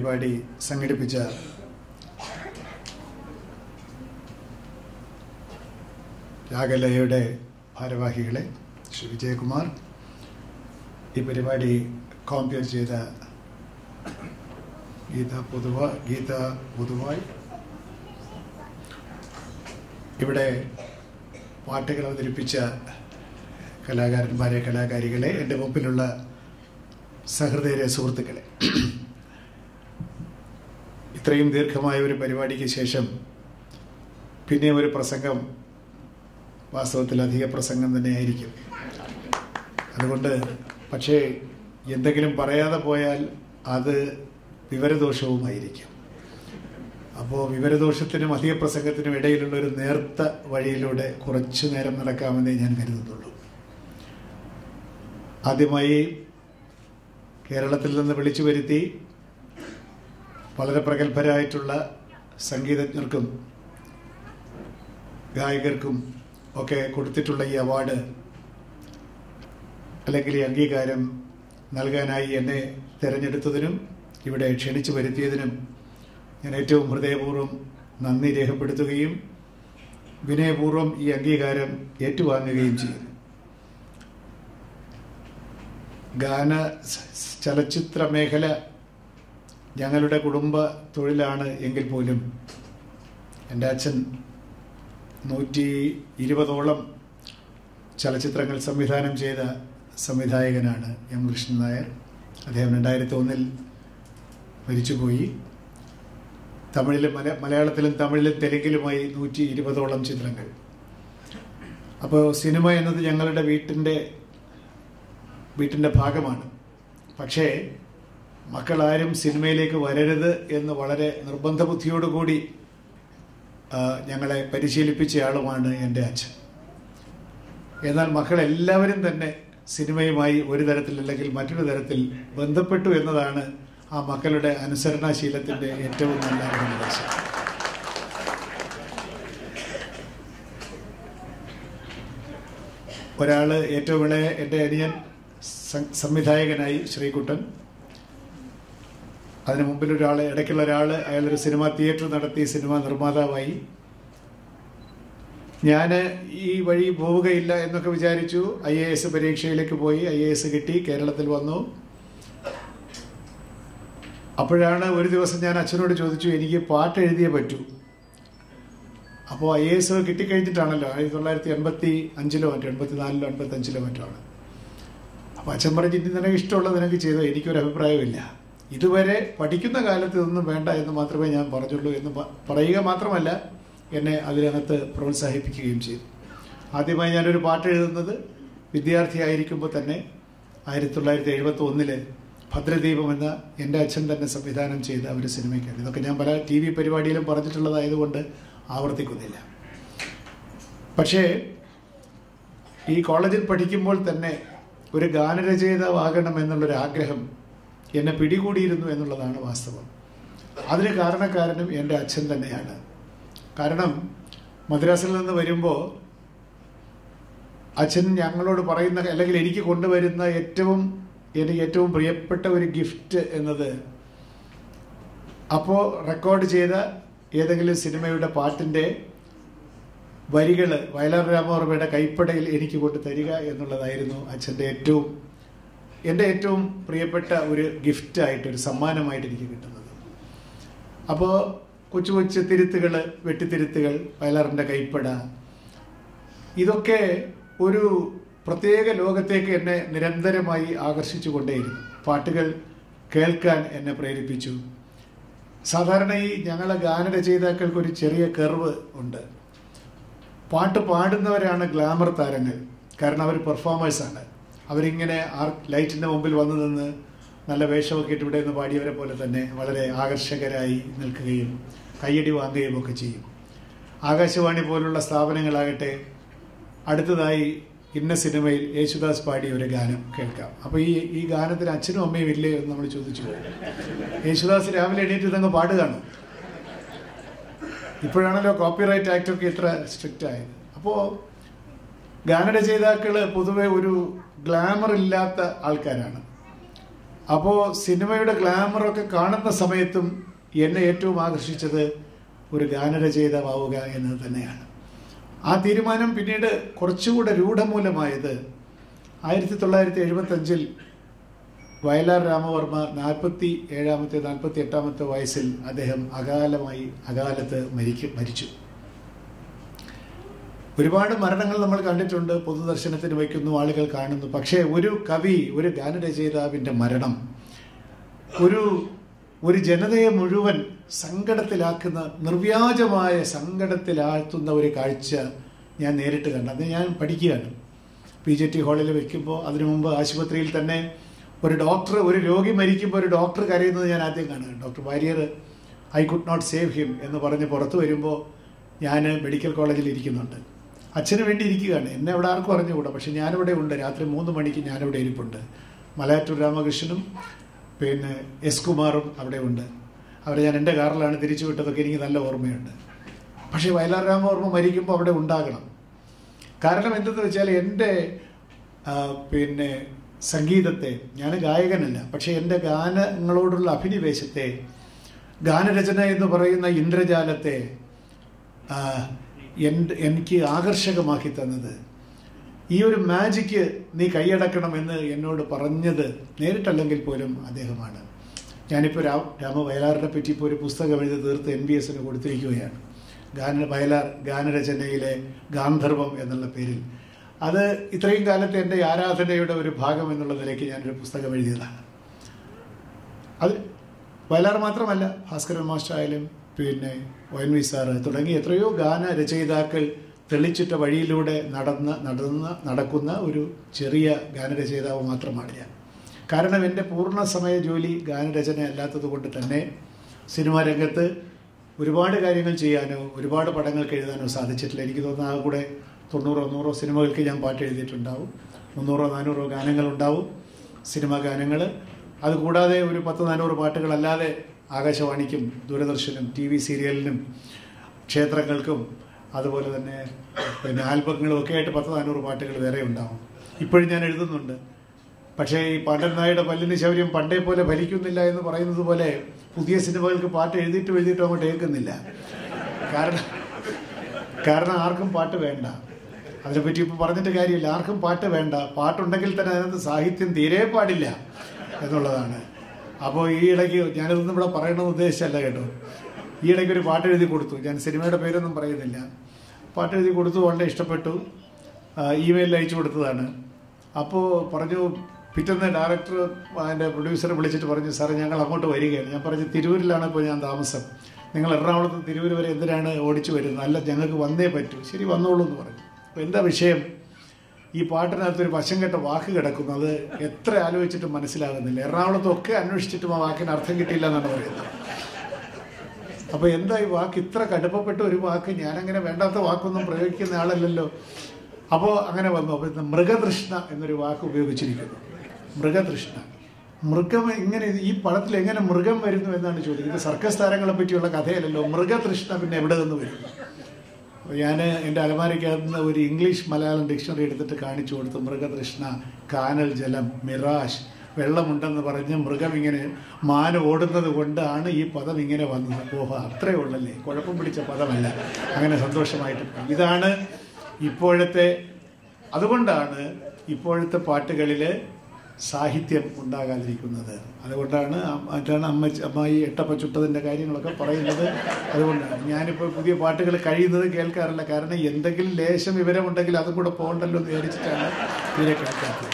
പരിപാടി സംഘടിപ്പിച്ച രാഗലയയുടെ ഭാരവാഹികളെ ശ്രീ വിജയകുമാർ ഈ പരിപാടി കോമ്പിയർ ചെയ്ത ഗീത പൊതുവ ഗീത പൊതുവായി ഇവിടെ പാട്ടുകൾ അവതരിപ്പിച്ച കലാകാരന്മാരെ കലാകാരികളെ എൻ്റെ മുമ്പിലുള്ള സഹൃദയരെ സുഹൃത്തുക്കളെ ഇത്രയും ദീർഘമായ ഒരു പരിപാടിക്ക് ശേഷം പിന്നെ ഒരു പ്രസംഗം വാസ്തവത്തിൽ അധിക പ്രസംഗം തന്നെയായിരിക്കും അതുകൊണ്ട് പക്ഷേ എന്തെങ്കിലും പറയാതെ പോയാൽ അത് വിവരദോഷവുമായിരിക്കും അപ്പോൾ വിവരദോഷത്തിനും അധിക പ്രസംഗത്തിനും ഇടയിലുള്ള ഒരു നേർത്ത വഴിയിലൂടെ കുറച്ചു നേരം നടക്കാമെന്നേ ഞാൻ കരുതുന്നുള്ളൂ ആദ്യമായി കേരളത്തിൽ നിന്ന് വിളിച്ചു വരുത്തി വളരെ പ്രഗത്ഭരായിട്ടുള്ള സംഗീതജ്ഞർക്കും ഗായകർക്കും ഒക്കെ കൊടുത്തിട്ടുള്ള ഈ അവാർഡ് അല്ലെങ്കിൽ ഈ അംഗീകാരം നൽകാനായി എന്നെ തിരഞ്ഞെടുത്തതിനും ഇവിടെ ക്ഷണിച്ചു വരുത്തിയതിനും ഞാൻ ഏറ്റവും ഹൃദയപൂർവ്വം നന്ദി രേഖപ്പെടുത്തുകയും വിനയപൂർവ്വം ഈ അംഗീകാരം ഏറ്റുവാങ്ങുകയും ചെയ്യുന്നു ഗാന ചലച്ചിത്ര മേഖല ഞങ്ങളുടെ കുടുംബ തൊഴിലാണ് എങ്കിൽ പോലും എൻ്റെ അച്ഛൻ നൂറ്റി ഇരുപതോളം ചലച്ചിത്രങ്ങൾ സംവിധാനം ചെയ്ത സംവിധായകനാണ് എം കൃഷ്ണൻ നായർ അദ്ദേഹം രണ്ടായിരത്തി ഒന്നിൽ മരിച്ചുപോയി തമിഴിലും മല മലയാളത്തിലും തമിഴിലും തെലുങ്കിലുമായി നൂറ്റി ഇരുപതോളം ചിത്രങ്ങൾ അപ്പോൾ സിനിമ എന്നത് ഞങ്ങളുടെ വീട്ടിൻ്റെ വീട്ടിൻ്റെ ഭാഗമാണ് പക്ഷേ മക്കളാരും സിനിമയിലേക്ക് വരരുത് എന്ന് വളരെ നിർബന്ധ ബുദ്ധിയോടുകൂടി ഞങ്ങളെ പരിശീലിപ്പിച്ചയാളുമാണ് എൻ്റെ അച്ഛൻ എന്നാൽ മക്കളെല്ലാവരും തന്നെ സിനിമയുമായി ഒരു തരത്തിൽ അല്ലെങ്കിൽ മറ്റൊരു തരത്തിൽ ബന്ധപ്പെട്ടു എന്നതാണ് ആ മക്കളുടെ അനുസരണാശീലത്തിൻ്റെ ഏറ്റവും നല്ല നിർദ്ദേശം ഒരാൾ ഏറ്റവും ഇളയ എൻ്റെ അനിയൻ സംവിധായകനായി ശ്രീകുട്ടൻ അതിനു മുമ്പിൽ ഒരാൾ ഇടയ്ക്കുള്ള ഒരാൾ അയാളൊരു സിനിമ തിയേറ്റർ നടത്തി സിനിമ നിർമ്മാതാവായി ഞാൻ ഈ വഴി പോവുകയില്ല എന്നൊക്കെ വിചാരിച്ചു ഐ എ എസ് പരീക്ഷയിലേക്ക് പോയി ഐ എ എസ് കിട്ടി കേരളത്തിൽ വന്നു അപ്പോഴാണ് ഒരു ദിവസം ഞാൻ അച്ഛനോട് ചോദിച്ചു എനിക്ക് പാട്ട് എഴുതിയേ പറ്റൂ അപ്പോൾ ഐ എ എസ് കിട്ടിക്കഴിഞ്ഞിട്ടാണല്ലോ ആയിരത്തി തൊള്ളായിരത്തി എൺപത്തി അഞ്ചിലോ മറ്റോ എൺപത്തി നാലിലോ എൺപത്തി അഞ്ചിലോ മറ്റോ ആണ് അപ്പോൾ അച്ഛൻ പറഞ്ഞ് ഇനി നിനക്ക് ഇഷ്ടമുള്ളത് നിനക്ക് ചെയ്തോ എനിക്കൊരു അഭിപ്രായമില്ല ഇതുവരെ പഠിക്കുന്ന കാലത്ത് ഇതൊന്നും വേണ്ട എന്ന് മാത്രമേ ഞാൻ പറഞ്ഞുള്ളൂ എന്ന് പറയുക മാത്രമല്ല എന്നെ അതിനകത്ത് പ്രോത്സാഹിപ്പിക്കുകയും ചെയ്തു ആദ്യമായി ഞാനൊരു പാട്ട് എഴുതുന്നത് വിദ്യാർത്ഥിയായിരിക്കുമ്പോൾ തന്നെ ആയിരത്തി തൊള്ളായിരത്തി എഴുപത്തി ഒന്നില് ഭദ്രദീപം എന്ന എൻ്റെ അച്ഛൻ തന്നെ സംവിധാനം ചെയ്ത ഒരു സിനിമയ്ക്കാണ് ഇതൊക്കെ ഞാൻ പല ടി വി പരിപാടിയിലും പറഞ്ഞിട്ടുള്ളതായതുകൊണ്ട് ആവർത്തിക്കുന്നില്ല പക്ഷേ ഈ കോളേജിൽ പഠിക്കുമ്പോൾ തന്നെ ഒരു ഗാനരചയിതാവാകണം എന്നുള്ളൊരു ആഗ്രഹം എന്നെ പിടികൂടിയിരുന്നു എന്നുള്ളതാണ് വാസ്തവം അതിന് കാരണക്കാരനും എൻ്റെ അച്ഛൻ തന്നെയാണ് കാരണം മദ്രാസിൽ നിന്ന് വരുമ്പോൾ അച്ഛൻ ഞങ്ങളോട് പറയുന്ന അല്ലെങ്കിൽ എനിക്ക് കൊണ്ടുവരുന്ന ഏറ്റവും എനിക്ക് ഏറ്റവും പ്രിയപ്പെട്ട ഒരു ഗിഫ്റ്റ് എന്നത് അപ്പോൾ റെക്കോർഡ് ചെയ്ത ഏതെങ്കിലും സിനിമയുടെ പാട്ടിൻ്റെ വരികൾ വയലാർ രാമവർമ്മയുടെ കൈപ്പടയിൽ എനിക്ക് കൊണ്ട് തരിക എന്നുള്ളതായിരുന്നു അച്ഛൻ്റെ ഏറ്റവും എൻ്റെ ഏറ്റവും പ്രിയപ്പെട്ട ഒരു ഗിഫ്റ്റായിട്ട് ഒരു സമ്മാനമായിട്ട് എനിക്ക് കിട്ടുന്നത് അപ്പോൾ കൊച്ചു കൊച്ചു തിരുത്തുകൾ വെട്ടിത്തിരുത്തുകൾ വയലാറിൻ്റെ കൈപ്പട ഇതൊക്കെ ഒരു പ്രത്യേക ലോകത്തേക്ക് എന്നെ നിരന്തരമായി ആകർഷിച്ചു കൊണ്ടേയിരുന്നു പാട്ടുകൾ കേൾക്കാൻ എന്നെ പ്രേരിപ്പിച്ചു സാധാരണ ഈ ഞങ്ങളെ ഗാനരചയിതാക്കൾക്ക് ഒരു ചെറിയ കർവ് ഉണ്ട് പാട്ട് പാടുന്നവരാണ് ഗ്ലാമർ താരങ്ങൾ കാരണം അവർ പെർഫോമേഴ്സാണ് അവരിങ്ങനെ ആർ ലൈറ്റിൻ്റെ മുമ്പിൽ വന്നു നിന്ന് നല്ല വേഷമൊക്കെ ഇട്ട് ഇവിടെ നിന്ന് പാടിയവരെ പോലെ തന്നെ വളരെ ആകർഷകരായി നിൽക്കുകയും കയ്യടി വാങ്ങുകയും ഒക്കെ ചെയ്യും ആകാശവാണി പോലുള്ള സ്ഥാപനങ്ങളാകട്ടെ അടുത്തതായി ഇന്ന സിനിമയിൽ യേശുദാസ് പാടിയ ഒരു ഗാനം കേൾക്കാം അപ്പോൾ ഈ ഈ ഗാനത്തിന് അച്ഛനും അമ്മയും ഇല്ലേ എന്ന് നമ്മൾ ചോദിച്ചു യേശുദാസ് രാവിലെ എണീറ്റ് ഇതങ്ങ് പാടുകയാണ് ഇപ്പോഴാണല്ലോ കോപ്പിറൈറ്റ് ആക്ടൊക്കെ ഇത്ര സ്ട്രിക്റ്റ് ആയത് അപ്പോൾ ഗാനരചയിതാക്കൾ പൊതുവെ ഒരു ഗ്ലാമർ ഇല്ലാത്ത ആൾക്കാരാണ് അപ്പോൾ സിനിമയുടെ ഗ്ലാമറൊക്കെ കാണുന്ന സമയത്തും എന്നെ ഏറ്റവും ആകർഷിച്ചത് ഒരു ഗാനരചയിതാവുക എന്നത് തന്നെയാണ് ആ തീരുമാനം പിന്നീട് കുറച്ചുകൂടെ രൂഢമൂലമായത് ആയിരത്തി തൊള്ളായിരത്തി എഴുപത്തഞ്ചിൽ വയലാർ രാമവർമ്മ നാൽപ്പത്തി ഏഴാമത്തെ നാൽപ്പത്തി എട്ടാമത്തെ വയസ്സിൽ അദ്ദേഹം അകാലമായി അകാലത്ത് മരിക്കും മരിച്ചു ഒരുപാട് മരണങ്ങൾ നമ്മൾ കണ്ടിട്ടുണ്ട് പൊതുദർശനത്തിന് വയ്ക്കുന്നു ആളുകൾ കാണുന്നു പക്ഷേ ഒരു കവി ഒരു ഗാനരചയിതാവിൻ്റെ മരണം ഒരു ഒരു ജനതയെ മുഴുവൻ സങ്കടത്തിലാക്കുന്ന നിർവ്യാജമായ സങ്കടത്തിലാഴ്ത്തുന്ന ഒരു കാഴ്ച ഞാൻ നേരിട്ട് കണ്ടു അത് ഞാൻ പഠിക്കുകയാണ് പി ജെ ടി ഹാളിൽ വെക്കുമ്പോൾ അതിനു മുമ്പ് ആശുപത്രിയിൽ തന്നെ ഒരു ഡോക്ടർ ഒരു രോഗി മരിക്കുമ്പോൾ ഒരു ഡോക്ടർ കരയുന്നത് ഞാൻ ആദ്യം കാണുക doctor Warrier I could not save him എന്ന് പറഞ്ഞ് പുറത്ത് വരുമ്പോൾ ഞാൻ മെഡിക്കൽ കോളേജിൽ ഇരിക്കുന്നുണ്ട് അച്ഛന് വേണ്ടി ഇരിക്കുകയാണ് എന്നെ അവിടെ ആർക്കും അറിഞ്ഞുകൂടാ പക്ഷെ ഞാനിവിടെ ഉണ്ട് രാത്രി മൂന്ന് മണിക്ക് ഞാനിവിടെ ഇരിപ്പുണ്ട് മലയാറ്റൂർ രാമകൃഷ്ണനും പിന്നെ എസ് കുമാറും അവിടെ ഉണ്ട് അവരെ ഞാൻ എൻ്റെ കാറിലാണ് തിരിച്ചു വിട്ടതൊക്കെ എനിക്ക് നല്ല ഓർമ്മയുണ്ട് പക്ഷേ വയലാർ രാമവർമ്മ മരിക്കുമ്പോൾ അവിടെ ഉണ്ടാകണം കാരണം എന്തെന്ന് വെച്ചാൽ എൻ്റെ ആ, പിന്നെ സംഗീതത്തെ ഞാൻ ഗായകനല്ല പക്ഷേ എൻ്റെ ഗാനങ്ങളോടുള്ള അഭിനിവേശത്തെ ഗാനരചന എന്ന് പറയുന്ന ഇന്ദ്രജാലത്തെ ആ, എൻ്റെ എനിക്ക് ആകർഷകമാക്കി തന്നത് ഈ ഒരു മാജിക്ക് നീ കൈയടക്കണമെന്ന് എന്നോട് പറഞ്ഞത് നേരിട്ടല്ലെങ്കിൽ പോലും അദ്ദേഹമാണ് ഞാനിപ്പോൾ രാ രാമ വയലാറിനെ പറ്റി ഇപ്പോൾ ഒരു പുസ്തകം എഴുതി തീർത്ത് എൻ ബി എസിന് കൊടുത്തിരിക്കുകയാണ് ഗാന വയലാർ ഗാനരചനയിലെ ഗാന്ധർവം എന്നുള്ള പേരിൽ അത് ഇത്രയും കാലത്തെ എൻ്റെ ആരാധനയുടെ ഒരു ഭാഗം എന്നുള്ള നിലയ്ക്ക് ഞാനൊരു പുസ്തകം എഴുതിയതാണ് അത് വയലാർ മാത്രമല്ല ഭാസ്കരൻ മാസ്റ്റർ ആയാലും പിന്നെ ഒ എൻ വി സാറ് തുടങ്ങി എത്രയോ ഗാന രചയിതാക്കൾ തെളിച്ചിട്ട വഴിയിലൂടെ നടന്ന നടന്ന നടക്കുന്ന ഒരു ചെറിയ ഗാനരചയിതാവ് മാത്രമാണ് ഞാൻ കാരണം എൻ്റെ പൂർണ്ണ സമയ ജോലി ഗാനരചന അല്ലാത്തത് കൊണ്ട് തന്നെ സിനിമാ രംഗത്ത് ഒരുപാട് കാര്യങ്ങൾ ചെയ്യാനോ ഒരുപാട് പടങ്ങൾക്ക് എഴുതാനോ സാധിച്ചിട്ടില്ല എനിക്ക് തോന്നുന്നു ആ കൂടെ തൊണ്ണൂറോ നൂറോ സിനിമകൾക്ക് ഞാൻ പാട്ട് എഴുതിയിട്ടുണ്ടാവും മുന്നൂറോ നാനൂറോ ഗാനങ്ങളുണ്ടാവും സിനിമാ ഗാനങ്ങൾ അതുകൂടാതെ ഒരു പത്ത് നാനൂറ് പാട്ടുകളല്ലാതെ ആകാശവാണിക്കും ദൂരദർശനും ടി വി സീരിയലിനും ക്ഷേത്രങ്ങൾക്കും അതുപോലെ തന്നെ പിന്നെ ആൽബങ്ങളും ഒക്കെ ആയിട്ട് പത്ത് നാനൂറ് പാട്ടുകൾ വേറെ ഉണ്ടാവും ഇപ്പോഴും ഞാൻ എഴുതുന്നുണ്ട് പക്ഷേ ഈ പാണ്ടൻ നായുടെ പല്ലിന് ശൗര്യം പണ്ടേ പോലെ ഫലിക്കുന്നില്ല എന്ന് പറയുന്നത് പോലെ പുതിയ സിനിമകൾക്ക് പാട്ട് എഴുതിയിട്ടും എഴുതിയിട്ടും അങ്ങോട്ട് ഏൽക്കുന്നില്ല കാരണം കാരണം ആർക്കും പാട്ട് വേണ്ട അതിനെപ്പറ്റി ഇപ്പോൾ പറഞ്ഞിട്ട് കാര്യമില്ല ആർക്കും പാട്ട് വേണ്ട പാട്ടുണ്ടെങ്കിൽ തന്നെ അതിനകത്ത് സാഹിത്യം തീരെ പാടില്ല എന്നുള്ളതാണ് അപ്പോൾ ഈ ഇടയ്ക്ക് ഞാനിതൊന്നും ഇവിടെ പറയണമെന്ന് ഉദ്ദേശിച്ചല്ല കേട്ടോ ഈ ഇടയ്ക്ക് ഒരു പാട്ട് എഴുതി കൊടുത്തു ഞാൻ സിനിമയുടെ പേരൊന്നും പറയുന്നില്ല പാട്ട് എഴുതി കൊടുത്തു വളരെ ഇഷ്ടപ്പെട്ടു ഇമെയിലിൽ അയച്ചു കൊടുത്തതാണ് അപ്പോൾ പറഞ്ഞു പിറ്റേന്ന് ഡയറക്ടർ അതിൻ്റെ പ്രൊഡ്യൂസറെ വിളിച്ചിട്ട് പറഞ്ഞു സാറേ ഞങ്ങൾ അങ്ങോട്ട് വരികയാണ് ഞാൻ പറഞ്ഞു തിരൂരിലാണ് ഇപ്പോൾ ഞാൻ താമസം നിങ്ങൾ എറണാകുളത്ത് തിരൂർ വരെ എന്തിനാണ് ഓടിച്ചു വരുന്നത് അല്ല ഞങ്ങൾക്ക് വന്നേ പറ്റൂ ശരി വന്നോളൂ എന്ന് പറഞ്ഞു അപ്പോൾ എന്താ വിഷയം ഈ പാട്ടിനകത്തൊരു വശം കെട്ട വാക്ക് കിടക്കുന്നു അത് എത്ര ആലോചിച്ചിട്ടും മനസ്സിലാകുന്നില്ല എറണാകുളത്തൊക്കെ അന്വേഷിച്ചിട്ടും ആ വാക്കിന് അർത്ഥം കിട്ടിയില്ല എന്നാണ് പറയുന്നത് അപ്പൊ എന്താ ഈ വാക്ക് ഇത്ര കടുപ്പപ്പെട്ട ഒരു വാക്ക് ഞാനങ്ങനെ വേണ്ടാത്ത വാക്കൊന്നും പ്രയോഗിക്കുന്ന ആളല്ലല്ലോ അപ്പോൾ അങ്ങനെ വന്നു അപ്പോൾ ഇത് മൃഗതൃഷ്ണ എന്നൊരു വാക്ക് ഉപയോഗിച്ചിരിക്കുന്നു മൃഗതൃഷ്ണ മൃഗം ഇങ്ങനെ ഇത് ഈ പടത്തിൽ എങ്ങനെ മൃഗം വരുന്നു എന്നാണ് ചോദിക്കുന്നത് സർക്കസ് താരങ്ങളെ പറ്റിയുള്ള കഥയല്ലല്ലോ മൃഗതൃഷ്ണ പിന്നെ എവിടെ നിന്ന് വരും അപ്പോൾ ഞാൻ എൻ്റെ അലമാരയ്ക്കകത്ത് നിന്ന് ഒരു ഇംഗ്ലീഷ് മലയാളം ഡിക്ഷണറി എടുത്തിട്ട് കാണിച്ചു കൊടുത്തു മൃഗതൃഷ്ണ കാനൽ ജലം മിറാഷ് വെള്ളമുണ്ടെന്ന് പറഞ്ഞ് മൃഗം ഇങ്ങനെ മാന ഓടുന്നത് കൊണ്ടാണ് ഈ പദം ഇങ്ങനെ വന്നത് ഓഹോ അത്രേ ഉള്ളല്ലേ കുഴപ്പം പിടിച്ച പദമല്ല അങ്ങനെ സന്തോഷമായിട്ട് പോയി. ഇതാണ് ഇപ്പോഴത്തെ അതുകൊണ്ടാണ് ഇപ്പോഴത്തെ പാട്ടുകളിൽ സാഹിത്യം ഉണ്ടാകാതിരിക്കുന്നത് അതുകൊണ്ടാണ് അ- മറ്റാണ് അമ്മ അമ്മായി എട്ടപ്പ ചുട്ടതിൻ്റെ കാര്യങ്ങളൊക്കെ പറയുന്നത് അതുകൊണ്ടാണ് ഞാനിപ്പോൾ പുതിയ പാട്ടുകൾ കഴിയുന്നത് കേൾക്കാറില്ല കാരണം എന്തെങ്കിലും ലേശം വിവരമുണ്ടെങ്കിൽ അതും കൂടെ പോകണ്ടല്ലോ എന്ന് വിചാരിച്ചിട്ടാണ് തീരെ കേൾക്കാത്തത്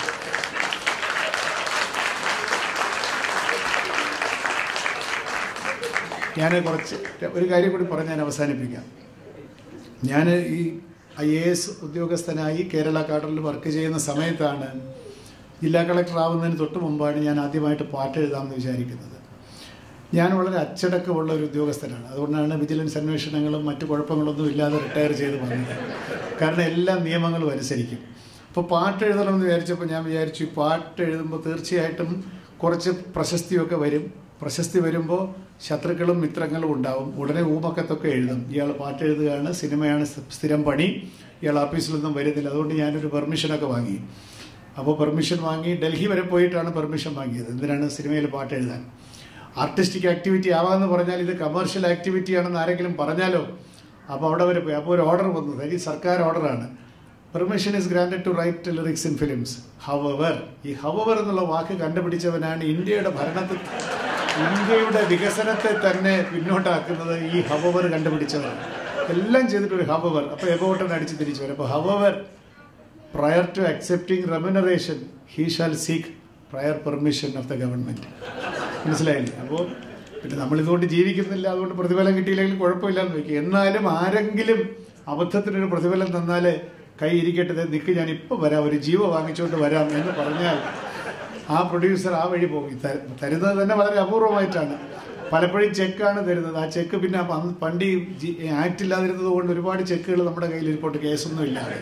ഞാൻ കുറച്ച് ഒരു കാര്യം കൂടി പറഞ്ഞ് ഞാൻ അവസാനിപ്പിക്കാം ഞാൻ ഈ ഐ എ എസ് ഉദ്യോഗസ്ഥനായി കേരള കാഡറിൽ വർക്ക് ചെയ്യുന്ന സമയത്താണ് ജില്ലാ കളക്ടർ ആവുന്നതിന് തൊട്ട് മുമ്പാണ് ഞാൻ ആദ്യമായിട്ട് പാട്ട് എഴുതാമെന്ന് വിചാരിക്കുന്നത് ഞാൻ വളരെ അച്ചടക്കമുള്ള ഒരു ഉദ്യോഗസ്ഥനാണ് അതുകൊണ്ടാണ് വിജിലൻസ് അന്വേഷണങ്ങളും മറ്റു കുഴപ്പങ്ങളൊന്നും ഇല്ലാതെ റിട്ടയർ ചെയ്ത് വന്നത് കാരണം എല്ലാ നിയമങ്ങളും അനുസരിക്കും അപ്പോൾ പാട്ട് എഴുതണമെന്ന് വിചാരിച്ചപ്പോൾ ഞാൻ വിചാരിച്ചു ഈ പാട്ട് എഴുതുമ്പോൾ തീർച്ചയായിട്ടും കുറച്ച് പ്രശസ്തിയൊക്കെ വരും പ്രശസ്തി വരുമ്പോൾ ശത്രുക്കളും മിത്രങ്ങളും ഉണ്ടാവും ഉടനെ ഊമക്കത്തൊക്കെ എഴുതും ഇയാൾ പാട്ട് എഴുതുകയാണ് സിനിമയാണ് സ്ഥിരം പണി ഇയാൾ ഓഫീസിലൊന്നും വരുന്നില്ല അതുകൊണ്ട് ഞാനൊരു പെർമിഷനൊക്കെ വാങ്ങി അപ്പോൾ പെർമിഷൻ വാങ്ങി ഡൽഹി വരെ പോയിട്ടാണ് പെർമിഷൻ വാങ്ങിയത് എന്തിനാണ് സിനിമയിൽ പാട്ട് എഴുതാൻ ആർട്ടിസ്റ്റിക് ആക്ടിവിറ്റി ആവാമെന്ന് പറഞ്ഞാൽ ഇത് കമേഴ്ഷ്യൽ ആക്ടിവിറ്റി ആണെന്ന് ആരെങ്കിലും പറഞ്ഞാലോ അപ്പോൾ അവിടെ വരെ പോയി അപ്പോൾ ഒരു ഓർഡർ വന്നു തനി സർക്കാർ ഓർഡറാണ് permission is granted to write lyrics in films however ഈ ഹവവർ എന്നുള്ള വാക്ക് കണ്ടുപിടിച്ചവനാണ് ഇന്ത്യയുടെ ഭരണത്തിൽ ഇന്ത്യയുടെ വികസനത്തെ തന്നെ പിന്നോട്ടാക്കുന്നത് ഈ ഹവവർ കണ്ടുപിടിച്ചവരാണ് എല്ലാം ചെയ്തിട്ട് ഒരു ഹവവർ അപ്പോൾ എബോട്ടൻ അടിച്ച് തിരിച്ചു വരും അപ്പോൾ however prior to accepting remuneration he shall seek prior permission of the government മനസ്സിലായില്ലേ അപ്പോൾ പിന്നെ നമ്മളിതുകൊണ്ട് ജീവിക്കുന്നില്ല അതുകൊണ്ട് പ്രതിഫലം കിട്ടിയില്ലെങ്കിൽ കുഴപ്പമില്ലെന്ന് വയ്ക്കുക എന്നാലും ആരെങ്കിലും അബദ്ധത്തിനൊരു പ്രതിഫലം തന്നാൽ കൈ ഇരിക്കട്ടെ നിൽക്ക് ഞാൻ ഇപ്പോൾ വരാം ഒരു ജീവ വാങ്ങിച്ചുകൊണ്ട് വരാം എന്ന് പറഞ്ഞാൽ ആ പ്രൊഡ്യൂസർ ആ വഴി പോകും ത- തരുന്നത് തന്നെ വളരെ അപൂർവമായിട്ടാണ് പലപ്പോഴും ചെക്കാണ് തരുന്നത് ആ ചെക്ക് പിന്നെ അന്ന് പണ്ട് ഈ ആക്ട് ഇല്ലാതിരുന്നത് കൊണ്ട് ഒരുപാട് ചെക്കുകൾ നമ്മുടെ കയ്യിൽ ഇരിപ്പോട്ട് കേസൊന്നും ഇല്ലാതെ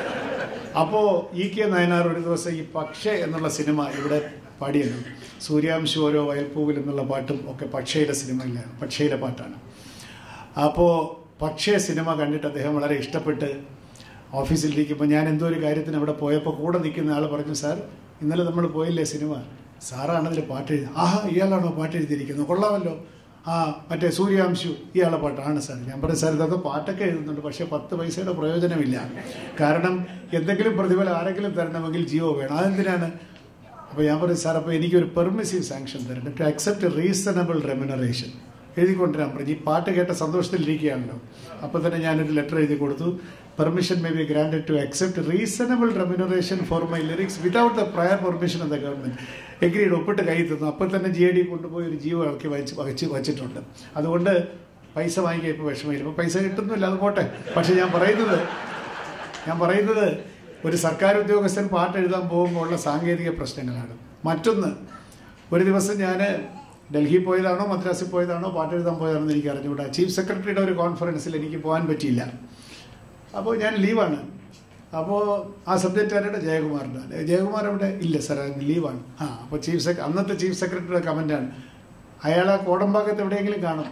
അപ്പോ ഇ കെ നയനാർ ഒരു ദിവസം ഈ പക്ഷേ എന്നുള്ള സിനിമ ഇവിടെ പാടിയത് സൂര്യാംശു ഓരോ വയൽപ്പൂവിൽ എന്നുള്ള പാട്ടും ഒക്കെ പക്ഷയുടെ സിനിമയിലാണ് പക്ഷയുടെ പാട്ടാണ് അപ്പോൾ പക്ഷേ സിനിമ കണ്ടിട്ട് അദ്ദേഹം വളരെ ഇഷ്ടപ്പെട്ട് ഓഫീസിലിരിക്കുമ്പോൾ ഞാൻ എന്തോ ഒരു കാര്യത്തിന് അവിടെ പോയപ്പോൾ കൂടെ നിൽക്കുന്ന ആൾ പറഞ്ഞു സാർ ഇന്നലെ നമ്മൾ പോയില്ലേ സിനിമ സാറാണ് അതിൽ പാട്ട് എഴുതി ആഹാ ഇയാളാണോ പാട്ട് എഴുതിയിരിക്കുന്നത് കൊള്ളാമല്ലോ ആ മറ്റേ സൂര്യാംശു ഇയാളെ പാട്ടാണ് സാർ ഞാൻ പറഞ്ഞു സാർ ഇതൊക്കെ പാട്ടൊക്കെ എഴുതുന്നുണ്ട് പക്ഷേ പത്ത് പൈസയുടെ പ്രയോജനമില്ല കാരണം എന്തെങ്കിലും പ്രതിഫലം ആരെങ്കിലും തരണമെങ്കിൽ ജിയോ വേണം അതെന്തിനാണ് അപ്പോൾ ഞാൻ പറയും സാർ അപ്പോൾ എനിക്കൊരു പെർമിസീവ് സാങ്ഷൻ തരണം ടു അക്സെപ്റ്റ് റീസണബിൾ റെമ്യൂണറേഷൻ എഴുതിക്കൊണ്ടിരാൻ പറഞ്ഞു ഈ പാട്ട് കേട്ട സന്തോഷത്തിലിരിക്കുകയാണല്ലോ അപ്പോൾ തന്നെ ഞാനൊരു ലെറ്റർ എഴുതി കൊടുത്തു permission may be granted to accept reasonable remuneration for my lyrics without the prior permission of the government agreed ഒപ്പിട്ട് കൈ തന്നു അപ്പോൾ തന്നെ ജി ഐ ഡി കൊണ്ടുപോയി ഒരു ജീവ ഇളക്കി വച്ച് വച്ച് വച്ചിട്ടുണ്ട് അതുകൊണ്ട് പൈസ വാങ്ങിക്കാൻ ഇപ്പോൾ വിഷമമില്ല ഇപ്പോൾ പൈസ കിട്ടുന്നില്ല അത് പോട്ടെ പക്ഷെ ഞാൻ പറയുന്നത് ഞാൻ പറയുന്നത് ഒരു സർക്കാർ ഉദ്യോഗസ്ഥൻ പാട്ട് എഴുതാൻ പോകുമ്പോൾ ഉള്ള സാങ്കേതിക പ്രശ്നങ്ങളാണ് മറ്റൊന്ന് ഒരു ദിവസം ഞാൻ ഡൽഹി പോയതാണോ മദ്രാസിൽ പോയതാണോ പാട്ട് എഴുതാൻ പോയതാണോ എന്ന് എനിക്ക് അറിഞ്ഞുകൂടാ ചീഫ് സെക്രട്ടറിയുടെ ഒരു കോൺഫറൻസിൽ എനിക്ക് പോകാൻ പറ്റിയില്ല അപ്പോൾ ഞാൻ ലീവാണ് അപ്പോൾ ആ സബ്ജക്റ്റ് ആരുടെ ജയകുമാറിൻ്റെ ജയകുമാർ അവിടെ ഇല്ല സാർ അങ്ങ് ലീവാണ് ആ അപ്പോൾ ചീഫ് സെക്ര അന്നത്തെ ചീഫ് സെക്രട്ടറിയുടെ കമൻ്റാണ് അയാൾ ആ കോടമ്പാക്കത്ത് എവിടെയെങ്കിലും കാണും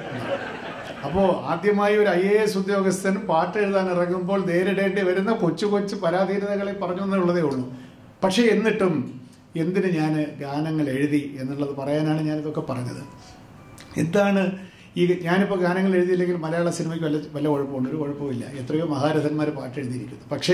അപ്പോൾ ആദ്യമായി ഒരു ഐ എ എസ് ഉദ്യോഗസ്ഥൻ പാട്ട് എഴുതാൻ ഇറങ്ങുമ്പോൾ നേരിടേണ്ടി വരുന്ന കൊച്ചു കൊച്ചു പരാധീനതകളെ പറഞ്ഞു എന്നുള്ളതേ ഉള്ളൂ പക്ഷേ എന്നിട്ടും എന്തിന് ഞാൻ ഗാനങ്ങൾ എഴുതി എന്നുള്ളത് പറയാനാണ് ഞാനിതൊക്കെ പറഞ്ഞത് എന്താണ് ഈ ഞാനിപ്പോൾ ഗാനങ്ങൾ എഴുതിയില്ലെങ്കിൽ മലയാള സിനിമയ്ക്ക് വല്ല വല്ല കുഴപ്പമുണ്ട് ഒരു കുഴപ്പമില്ല എത്രയോ മഹാരഥന്മാർ പാട്ട് എഴുതിയിരിക്കുന്നു പക്ഷേ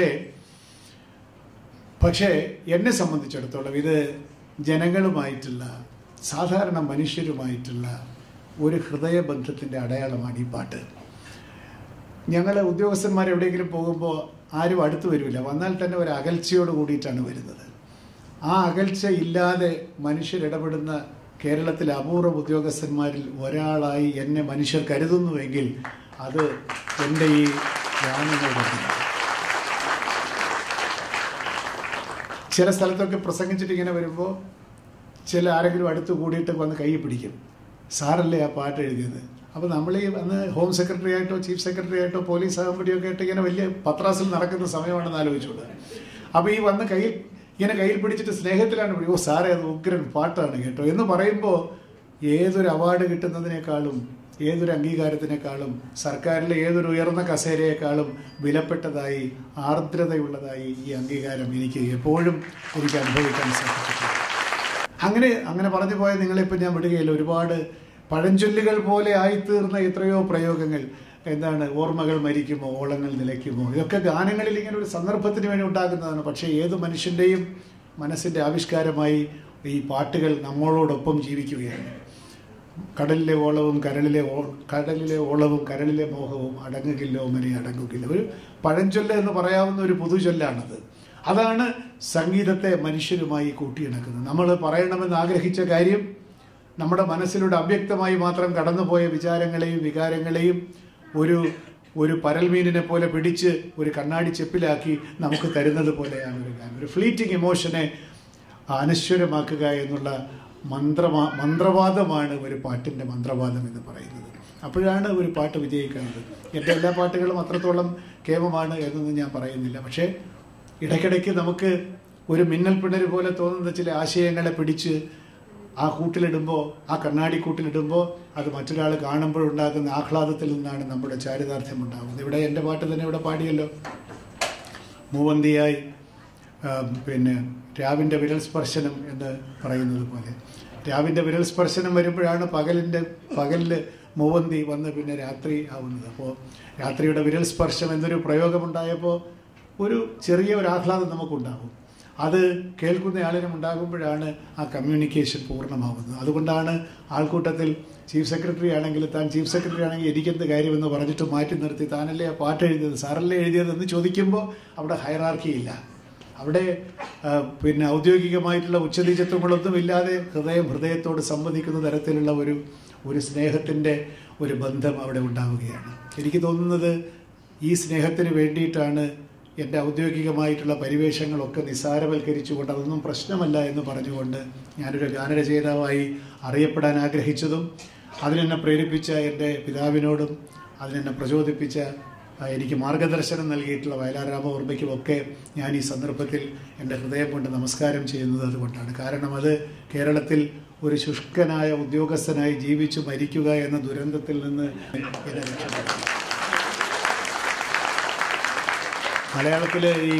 പക്ഷേ എന്നെ സംബന്ധിച്ചിടത്തോളം ഇത് ജനങ്ങളുമായിട്ടുള്ള സാധാരണ മനുഷ്യരുമായിട്ടുള്ള ഒരു ഹൃദയബന്ധത്തിൻ്റെ അടയാളമാണ് ഈ പാട്ട് ഞങ്ങൾ ഉദ്യോഗസ്ഥന്മാർ എവിടെയെങ്കിലും പോകുമ്പോൾ ആരും അടുത്ത് വരില്ല വന്നാൽ തന്നെ ഒരു അകൽച്ചയോട് കൂടിയിട്ടാണ് വരുന്നത് ആ അകൽച്ച ഇല്ലാതെ മനുഷ്യരിടപെടുന്ന കേരളത്തിലെ അപൂർവ ഉദ്യോഗസ്ഥന്മാരിൽ ഒരാളായി എന്നെ മനുഷ്യർ കരുതുന്നുവെങ്കിൽ അത് എൻ്റെ ഈ ഗാനങ്ങളുടെ ചില സ്ഥലത്തൊക്കെ പ്രസംഗിച്ചിട്ട് ഇങ്ങനെ വരുമ്പോൾ ചില ആരെങ്കിലും അടുത്ത് കൂടിയിട്ട് വന്ന് കൈ പിടിക്കും സാറല്ലേ ആ പാട്ട് എഴുതിയത് അപ്പോൾ നമ്മൾ ഈ അന്ന് ഹോം സെക്രട്ടറി ആയിട്ടോ ചീഫ് സെക്രട്ടറി ആയിട്ടോ പോലീസ് അകമ്പടിയൊക്കെ ആയിട്ട് ഇങ്ങനെ വലിയ പത്രാസിൽ നടക്കുന്ന സമയമാണെന്ന് ആലോചിച്ചോളൂ അപ്പോൾ ഈ വന്ന് കയ്യിൽ ഇങ്ങനെ കയ്യിൽ പിടിച്ചിട്ട് സ്നേഹത്തിലാണ് പിടി ഓ സാറേ അത് ഉഗ്രൻ പാട്ടാണ് കേട്ടോ എന്ന് പറയുമ്പോൾ ഏതൊരു അവാർഡ് കിട്ടുന്നതിനേക്കാളും ഏതൊരു അംഗീകാരത്തിനേക്കാളും സർക്കാരിലെ ഏതൊരു ഉയർന്ന കസേരയേക്കാളും വിലപ്പെട്ടതായി ആർദ്രതയുള്ളതായി ഈ അംഗീകാരം എനിക്ക് എപ്പോഴും എനിക്ക് അനുഭവിക്കാൻ സാധിച്ചിട്ടുണ്ട് അങ്ങനെ അങ്ങനെ പറഞ്ഞു പോയ നിങ്ങളിപ്പോൾ ഞാൻ വിടുകയില്ല ഒരുപാട് പഴഞ്ചൊല്ലുകൾ പോലെ ആയിത്തീർന്ന എത്രയോ പ്രയോഗങ്ങൾ എന്താണ് ഓർമ്മകൾ മരിക്കുമോ ഓളങ്ങൾ നിലയ്ക്കുമോ ഇതൊക്കെ ഗാനങ്ങളിൽ ഇങ്ങനെ ഒരു സന്ദർഭത്തിന് വേണ്ടി ഉണ്ടാക്കുന്നതാണ് പക്ഷേ ഏത് മനുഷ്യൻ്റെയും മനസ്സിൻ്റെ ആവിഷ്കാരമായി ഈ പാട്ടുകൾ നമ്മളോടൊപ്പം ജീവിക്കുകയാണ് കടലിലെ ഓളവും കരളിലെ ഓ കടലിലെ ഓളവും കരളിലെ മോഹവും അടങ്ങുകില്ലോ മനെ അടങ്ങുകില്ല ഒരു പഴഞ്ചൊല്ല് എന്ന് പറയാവുന്ന ഒരു പുതുചൊല്ലാണത് അതാണ് സംഗീതത്തെ മനുഷ്യരുമായി കൂട്ടിയിണക്കുന്നത് നമ്മൾ പറയണമെന്ന് ആഗ്രഹിച്ച കാര്യം നമ്മുടെ മനസ്സിലൂടെ അവ്യക്തമായി മാത്രം കടന്നുപോയ വിചാരങ്ങളെയും വികാരങ്ങളെയും ഒരു ഒരു പരൽമീനിനെ പോലെ പിടിച്ച് ഒരു കണ്ണാടി ചെപ്പിലാക്കി നമുക്ക് തരുന്നത് പോലെയാണ് ഒരു ഗാനം ഒരു ഫ്ലീറ്റിംഗ് ഇമോഷനെ അനശ്വരമാക്കുക എന്നുള്ള മന്ത്രമാ മന്ത്രവാദമാണ് ഒരു പാട്ടിൻ്റെ മന്ത്രവാദം എന്ന് പറയുന്നത് അപ്പോഴാണ് ഒരു പാട്ട് വിജയിക്കുന്നത് എൻ്റെ എല്ലാ പാട്ടുകളും അത്രത്തോളം കേമമാണ് എന്നൊന്നും ഞാൻ പറയുന്നില്ല പക്ഷേ ഇടയ്ക്കിടയ്ക്ക് നമുക്ക് ഒരു മിന്നൽ പിണര് പോലെ തോന്നുന്ന ചില ആശയങ്ങളെ പിടിച്ച് ആ കൂട്ടിലിടുമ്പോൾ ആ കണ്ണാടി കൂട്ടിലിടുമ്പോൾ അത് മറ്റൊരാൾ കാണുമ്പോഴുണ്ടാകുന്ന ആഹ്ലാദത്തിൽ നിന്നാണ് നമ്മുടെ ചാരിതാർത്ഥ്യം ഉണ്ടാകുന്നത് ഇവിടെ എൻ്റെ പാട്ട് തന്നെ ഇവിടെ പാടിയല്ലോ മൂവന്തിയായി ആ, പിന്നെ രാവിൻ്റെ വിരൽ സ്പർശനം എന്ന് പറയുന്നത് പോലെ രാവിൻ്റെ വിരൽ സ്പർശനം വരുമ്പോഴാണ് പകലിൻ്റെ പകലിൽ മൂവന്തി വന്ന് പിന്നെ രാത്രി ആവുന്നത് അപ്പോൾ രാത്രിയുടെ വിരൽ സ്പർശം എന്നൊരു പ്രയോഗമുണ്ടായപ്പോൾ ഒരു ചെറിയ ഒരു ആഹ്ലാദം നമുക്കുണ്ടാകും അത് കേൾക്കുന്ന ആളിനും ഉണ്ടാകുമ്പോഴാണ് ആ കമ്മ്യൂണിക്കേഷൻ പൂർണ്ണമാവുന്നത് അതുകൊണ്ടാണ് ആൾക്കൂട്ടത്തിൽ ചീഫ് സെക്രട്ടറി ആണെങ്കിൽ താൻ ചീഫ് സെക്രട്ടറി ആണെങ്കിൽ എനിക്കെന്ത് കാര്യമെന്ന് പറഞ്ഞിട്ട് മാറ്റി നിർത്തി താനല്ലേ ആ പാട്ട് എഴുതിയത് സാറല്ലേ എഴുതിയതെന്ന് ചോദിക്കുമ്പോൾ അവിടെ ഹൈറാർക്കി ഇല്ല അവിടെ ആ, പിന്നെ ഔദ്യോഗികമായിട്ടുള്ള ഉച്ചനീചത്വങ്ങളൊന്നും ഇല്ലാതെ ഹൃദയം ഹൃദയത്തോട് സംവദിക്കുന്ന തരത്തിലുള്ള ഒരു ഒരു സ്നേഹത്തിൻ്റെ ഒരു ബന്ധം അവിടെ ഉണ്ടാവുകയാണ് എനിക്ക് തോന്നുന്നത് ഈ സ്നേഹത്തിന് വേണ്ടിയിട്ടാണ് എൻ്റെ ഔദ്യോഗികമായിട്ടുള്ള പരിവേഷങ്ങളൊക്കെ നിസ്സാരവൽക്കരിച്ചുകൊണ്ട് അതൊന്നും പ്രശ്നമല്ല എന്ന് പറഞ്ഞുകൊണ്ട് ഞാനൊരു ഗാനരചയിതാവായി അറിയപ്പെടാൻ ആഗ്രഹിച്ചതും അതിനെന്നെ പ്രേരിപ്പിച്ച എൻ്റെ പിതാവിനോടും അതിനെന്നെ പ്രചോദിപ്പിച്ച ആ, എനിക്ക് മാർഗദർശനം നൽകിയിട്ടുള്ള വയലാർ രാമവർമ്മയ്ക്കും ഒക്കെ ഞാൻ ഈ സന്ദർഭത്തിൽ എൻ്റെ ഹൃദയം കൊണ്ട് നമസ്കാരം ചെയ്യുന്നത് അതുകൊണ്ടാണ് കാരണം അത് കേരളത്തിൽ ഒരു ശുഷ്കനായ ഉദ്യോഗസ്ഥനായി ജീവിച്ചു മരിക്കുക എന്ന ദുരന്തത്തിൽ നിന്ന് എന്നെ രക്ഷപ്പെടുത്തി മലയാളത്തിൽ ഈ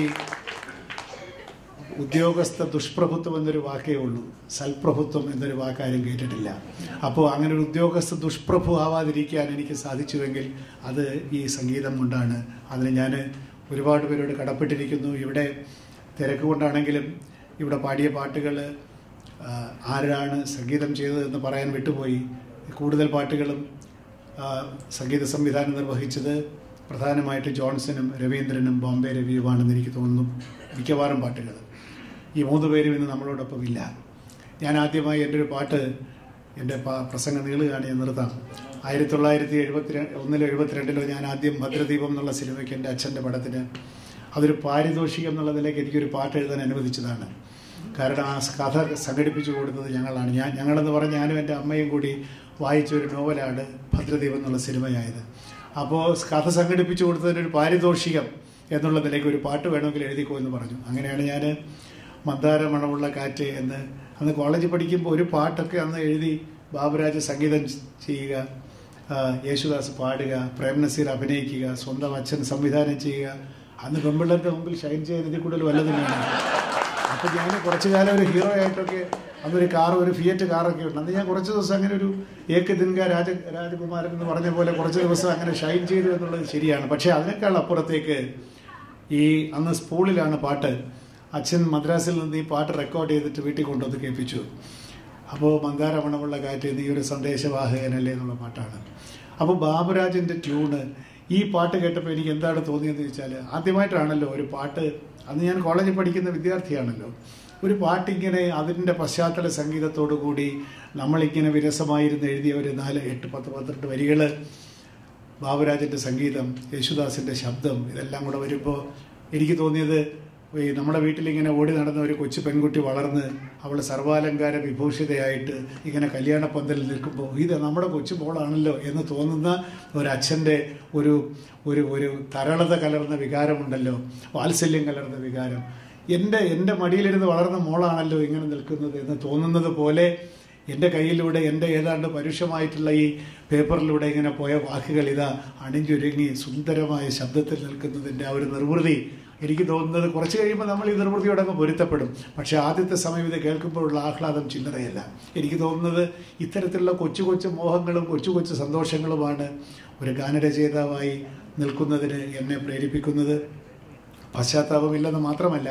ഉദ്യോഗസ്ഥ ദുഷ്പ്രഭുത്വം എന്നൊരു വാക്കേ ഉള്ളൂ സൽപ്രഭുത്വം എന്നൊരു വാക്കാരും കേട്ടിട്ടില്ല അപ്പോൾ അങ്ങനെ ഒരു ഉദ്യോഗസ്ഥ ദുഷ്പ്രഭു ആവാതിരിക്കാൻ എനിക്ക് സാധിച്ചുവെങ്കിൽ അത് ഈ സംഗീതം കൊണ്ടാണ് അതിന് ഞാൻ ഒരുപാട് പേരോട് കടപ്പെട്ടിരിക്കുന്നു ഇവിടെ തിരക്ക് കൊണ്ടാണെങ്കിലും ഇവിടെ പാടിയ പാട്ടുകൾ ആ, ആരാണ് സംഗീതം ചെയ്തതെന്ന് പറയാൻ വിട്ടുപോയി കൂടുതൽ പാട്ടുകളും ആ, സംഗീത സംവിധാനം നിർവഹിച്ചത് പ്രധാനമായിട്ട് ജോൺസണും രവീന്ദ്രനും ബോംബെ രവിയുമാണെന്ന് എനിക്ക് തോന്നുന്നു മിക്കവാറും പാട്ടുകൾ ഈ മൂന്ന് പേരും ഇന്ന് നമ്മളോടൊപ്പം ഇല്ല ഞാൻ ആദ്യമായി എൻ്റെ ഒരു പാട്ട് എൻ്റെ പ- പ്രസംഗം നീളുകയാണ് ഞാൻ നിർത്താം ആയിരത്തി തൊള്ളായിരത്തി എഴുപത്തി ഒന്നിലോ എഴുപത്തിരണ്ടിലോ ഞാൻ ആദ്യം ഭദ്രദീപം എന്നുള്ള സിനിമയ്ക്ക് എൻ്റെ അച്ഛൻ്റെ പടത്തിന് അതൊരു പാരിതോഷികം എന്നുള്ള നിലയ്ക്ക് എനിക്കൊരു പാട്ട് എഴുതാൻ അനുവദിച്ചതാണ് കാരണം ആ കഥ സംഘടിപ്പിച്ചു കൊടുത്തത് ഞങ്ങളാണ് ഞാൻ ഞങ്ങളെന്ന് പറഞ്ഞ് ഞാനും എൻ്റെ അമ്മയും കൂടി വായിച്ച ഒരു നോവലാണ് ഭദ്രദീപം എന്നുള്ള സിനിമയായത് അപ്പോൾ കഥ സംഘടിപ്പിച്ചു കൊടുത്തതിന് ഒരു പാരിതോഷികം എന്നുള്ള നിലയ്ക്ക് ഒരു പാട്ട് വേണമെങ്കിൽ എഴുതിക്കോ എന്ന് പറഞ്ഞു അങ്ങനെയാണ് ഞാൻ മന്ദാര മണമുള്ള കാറ്റ് എന്ന് അന്ന് കോളേജിൽ പഠിക്കുമ്പോൾ ഒരു പാട്ടൊക്കെ അന്ന് എഴുതി ബാബുരാജ് സംഗീതം ചെയ്യുക ആ, യേശുദാസ് പാടുക പ്രേം നസീർ അഭിനയിക്കുക സ്വന്തം അച്ഛൻ സംവിധാനം ചെയ്യുക അന്ന് പെമ്പിള്ളേരുടെ മുമ്പിൽ ഷൈൻ ചെയ്യാൻ ഇതിൽ കൂടുതൽ വല്ലതും വേണം അപ്പോൾ ഞാൻ കുറച്ചു കാലം ഒരു ഹീറോ ആയിട്ടൊക്കെ അന്നൊരു കാർ ഒരു ഫിയറ്റ് കാറൊക്കെ ഉണ്ട് അന്ന് ഞാൻ കുറച്ച് ദിവസം അങ്ങനെ ഒരു ഏക്ക് ദിൻക രാജ രാജകുമാരൻ എന്ന് പറഞ്ഞ പോലെ കുറച്ച് ദിവസം അങ്ങനെ ഷൈൻ ചെയ്തു എന്നുള്ളത് ശരിയാണ് പക്ഷേ അതിനേക്കാൾ അപ്പുറത്തേക്ക് ഈ അന്ന് സ്കൂളിലാണ് പാട്ട് അച്ഛൻ മദ്രാസിൽ നിന്ന് ഈ പാട്ട് റെക്കോർഡ് ചെയ്തിട്ട് വീട്ടിൽ കൊണ്ടുവന്ന് കേൾപ്പിച്ചു അപ്പോൾ മന്ദാരമണമുള്ള കാറ്റ് നീ ഒരു സന്ദേശവാഹകനല്ലേ എന്നുള്ള പാട്ടാണ് അപ്പോൾ ബാബുരാജിൻ്റെ ട്യൂണ് ഈ പാട്ട് കേട്ടപ്പോൾ എനിക്ക് എന്താണ് തോന്നിയെന്ന് ചോദിച്ചാൽ ആദ്യമായിട്ടാണല്ലോ ഒരു പാട്ട് അന്ന് ഞാൻ കോളേജിൽ പഠിക്കുന്ന വിദ്യാർത്ഥിയാണല്ലോ ഒരു പാട്ടിങ്ങനെ അതിൻ്റെ പശ്ചാത്തല സംഗീതത്തോടു കൂടി നമ്മളിങ്ങനെ വിരസമായിരുന്ന് എഴുതിയ ഒരു നാല് എട്ട് പത്ത് പന്ത്രണ്ട് വരികൾ ബാബുരാജൻ്റെ സംഗീതം യേശുദാസിൻ്റെ ശബ്ദം ഇതെല്ലാം കൂടെ വരുമ്പോൾ എനിക്ക് തോന്നിയത് ഈ നമ്മുടെ വീട്ടിലിങ്ങനെ ഓടി നടന്ന ഒരു കൊച്ചു പെൺകുട്ടി വളർന്ന് അവൾ സർവാലങ്കാര വിഭൂഷിതയായിട്ട് ഇങ്ങനെ കല്യാണ പന്തലിൽ നിൽക്കുമ്പോൾ ഇത് നമ്മുടെ കൊച്ചു മോളാണല്ലോ എന്ന് തോന്നുന്ന ഒരു അച്ഛൻ്റെ ഒരു ഒരു ഒരു തരളത കലർന്ന വികാരമുണ്ടല്ലോ വാത്സല്യം കലർന്ന വികാരം എൻ്റെ എൻ്റെ മടിയിലിരുന്ന് വളർന്ന മോളാണല്ലോ ഇങ്ങനെ നിൽക്കുന്നത് എന്ന് തോന്നുന്നത് പോലെ എൻ്റെ കയ്യിലൂടെ എൻ്റെ ഏതാണ്ട് പരുഷമായിട്ടുള്ള ഈ പേപ്പറിലൂടെ ഇങ്ങനെ പോയ വാക്കുകൾ ഇതാ അണിഞ്ഞൊരുങ്ങി സുന്ദരമായ ശബ്ദത്തിൽ നിൽക്കുന്നതിൻ്റെ ആ ഒരു നിർവൃതി എനിക്ക് തോന്നുന്നത് കുറച്ച് കഴിയുമ്പോൾ നമ്മൾ ഈ നിർവൃതിയോടങ്ങ് പൊരുത്തപ്പെടും പക്ഷേ ആദ്യത്തെ സമയം ഇത് കേൾക്കുമ്പോഴുള്ള ആഹ്ലാദം ചില്ലറയല്ല എനിക്ക് തോന്നുന്നത് ഇത്തരത്തിലുള്ള കൊച്ചു കൊച്ചു മോഹങ്ങളും കൊച്ചു കൊച്ചു സന്തോഷങ്ങളുമാണ് ഒരു ഗാനരചയിതാവായി നിൽക്കുന്നതിന് എന്നെ പ്രേരിപ്പിക്കുന്നത് പശ്ചാത്താപമില്ലെന്ന് മാത്രമല്ല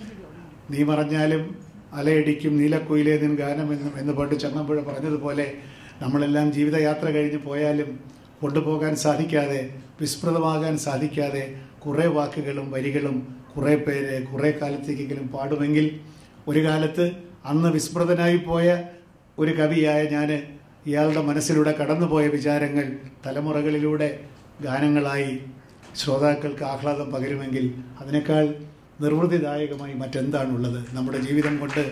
നീ മറഞ്ഞാലും അലയടിക്കും നീലക്കുയിലേ നിൻ ഗാനം എന്ന് എന്ന് പണ്ട് ചങ്ങമ്പുഴ പറഞ്ഞതുപോലെ നമ്മളെല്ലാം ജീവിതയാത്ര കഴിഞ്ഞ് പോയാലും കൊണ്ടുപോകാൻ സാധിക്കാതെ വിസ്മൃതമാകാൻ സാധിക്കാതെ കുറേ വാക്കുകളും വരികളും കുറേ പേര് കുറേ കാലത്തേക്കെങ്കിലും പാടുമെങ്കിൽ ഒരു കാലത്ത് അന്ന് വിസ്മൃതനായി പോയ ഒരു കവിയായ ഞാൻ ഇയാളുടെ മനസ്സിലൂടെ കടന്നുപോയ വിചാരങ്ങൾ തലമുറകളിലൂടെ ഗാനങ്ങളായി ശ്രോതാക്കൾക്ക് ആഹ്ലാദം പകരുമെങ്കിൽ അതിനേക്കാൾ നിർവൃതിദായകമായി മറ്റെന്താണുള്ളത് നമ്മുടെ ജീവിതം കൊണ്ട്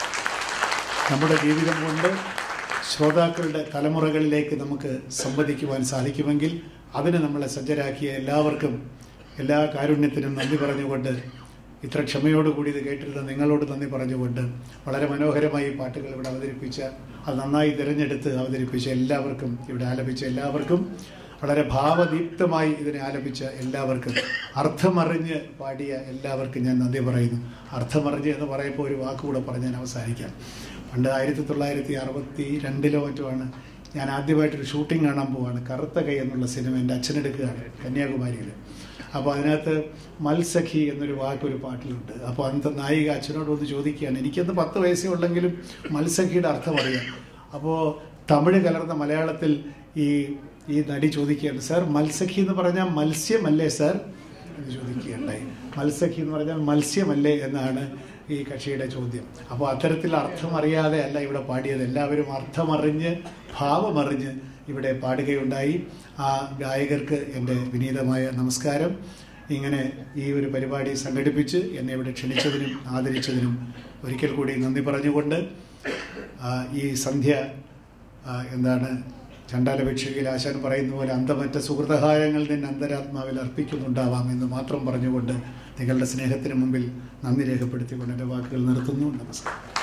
നമ്മുടെ ജീവിതം കൊണ്ട് ശ്രോതാക്കളുടെ തലമുറകളിലേക്ക് നമുക്ക് സംവദിക്കുവാൻ സാധിക്കുമെങ്കിൽ അതിന് നമ്മളെ സജ്ജരാക്കിയ എല്ലാവർക്കും എല്ലാ കാരുണ്യത്തിനും നന്ദി പറഞ്ഞുകൊണ്ട് ഇത്ര ക്ഷമയോടുകൂടി ഇത് കേട്ടിരുന്ന നിങ്ങളോട് നന്ദി പറഞ്ഞുകൊണ്ട് വളരെ മനോഹരമായി ഈ പാട്ടുകൾ ഇവിടെ അവതരിപ്പിച്ച അത് നന്നായി തിരഞ്ഞെടുത്ത് അവതരിപ്പിച്ച എല്ലാവർക്കും ഇവിടെ ആലപിച്ച എല്ലാവർക്കും വളരെ ഭാവദീപ്തമായി ഇതിനെ ആലപിച്ച എല്ലാവർക്കും അർത്ഥമറിഞ്ഞ് പാടിയ എല്ലാവർക്കും ഞാൻ നന്ദി പറയുന്നു അർത്ഥമറിഞ്ഞ് എന്ന് പറയുമ്പോൾ ഒരു വാക്കുകൂടെ പറഞ്ഞ് ഞാൻ അവസാനിക്കാം പണ്ട് ആയിരത്തി തൊള്ളായിരത്തി അറുപത്തി രണ്ടിലോ മറ്റുമാണ് ഞാൻ ആദ്യമായിട്ടൊരു ഷൂട്ടിംഗ് കാണാൻ പോവാണ് കറുത്ത കൈ എന്നുള്ള സിനിമ എൻ്റെ അച്ഛനെടുക്കുകയാണ് കന്യാകുമാരിയിൽ അപ്പോൾ അതിനകത്ത് മൽസഖി എന്നൊരു വാക്കൊരു പാട്ടിലുണ്ട് അപ്പോൾ അന്നത്തെ നായിക അച്ഛനോട് ഒന്ന് ചോദിക്കുകയാണ് എനിക്കന്ന് പത്ത് വയസ്സേ ഉള്ളെങ്കിലും മൽസഖിയുടെ അർത്ഥം അറിയാം അപ്പോൾ തമിഴ് കലർന്ന മലയാളത്തിൽ ഈ ഈ നടി ചോദിക്കുകയാണ് സാർ മത്സഖി എന്ന് പറഞ്ഞാൽ മത്സ്യമല്ലേ സാർ എന്ന് ചോദിക്കുകയുണ്ടായി മത്സഖി എന്ന് പറഞ്ഞാൽ മത്സ്യമല്ലേ എന്നാണ് ഈ കക്ഷിയുടെ ചോദ്യം അപ്പോൾ അത്തരത്തിൽ അർത്ഥം അറിയാതെ അല്ല ഇവിടെ പാടിയത് എല്ലാവരും അർത്ഥമറിഞ്ഞ് ഭാവമറിഞ്ഞ് ഇവിടെ പാടുകയുണ്ടായി ആ ഗായകർക്ക് എൻ്റെ വിനീതമായ നമസ്കാരം ഇങ്ങനെ ഈ ഒരു പരിപാടി സംഘടിപ്പിച്ച് എന്നെ ഇവിടെ ക്ഷണിച്ചതിനും ആദരിച്ചതിനും ഒരിക്കൽ കൂടി നന്ദി പറഞ്ഞുകൊണ്ട് ആ, ഈ സന്ധ്യ ആ, എന്താണ് ചണ്ടാലഭിക്ഷയിൽ ആശാൻ പറയുന്ന പോലെ അന്തമറ്റ സുഹൃതഹാരങ്ങൾ നിന്നെ അന്തരാത്മാവിൽ അർപ്പിക്കുന്നുണ്ടാവാം എന്ന് മാത്രം പറഞ്ഞുകൊണ്ട് നിങ്ങളുടെ സ്നേഹത്തിന് മുമ്പിൽ നന്ദി രേഖപ്പെടുത്തിക്കൊണ്ട് എൻ്റെ വാക്കുകൾ നിർത്തുന്നു നമസ്കാരം